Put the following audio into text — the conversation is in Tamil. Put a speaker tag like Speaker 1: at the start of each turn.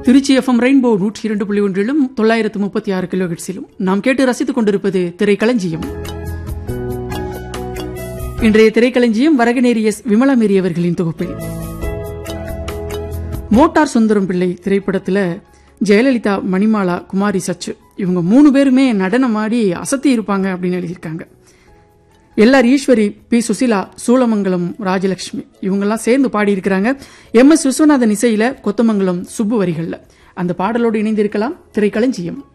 Speaker 1: திருச்சி எஃப்எம் ரெயின்போ நூற்றி இரண்டு புள்ளி ஒன்றிலும் தொள்ளாயிரத்து முப்பத்தி ஆறு கிலோ ஹெட்ஸிலும் நாம் கேட்டு ரசித்துக் கொண்டிருப்பது திரைக்களஞ்சியம் இன்றைய திரைக்களஞ்சியம் வரகநேரி எஸ் விமலாமேரி அவர்களின் தொகுப்பில் மோட்டார் சுந்தரம் பிள்ளை திரைப்படத்துல ஜெயலலிதா மணிமாலா குமாரி சச்சு இவங்க மூணு பேருமே நடனம் ஆடி அசத்தி இருப்பாங்க அப்படின்னு எழுதியிருக்காங்க எல்ஆர் ஈஸ்வரி பி சுசிலா சூளமங்கலம் ராஜலட்சுமி இவங்கெல்லாம் சேர்ந்து பாடியிருக்கிறாங்க எம் எஸ் விஸ்வநாதன் இசையில கொத்தமங்கலம் சுப்பு வரிகள்ல அந்த பாடலோடு இணைந்திருக்கலாம் திரைக்களஞ்சியம்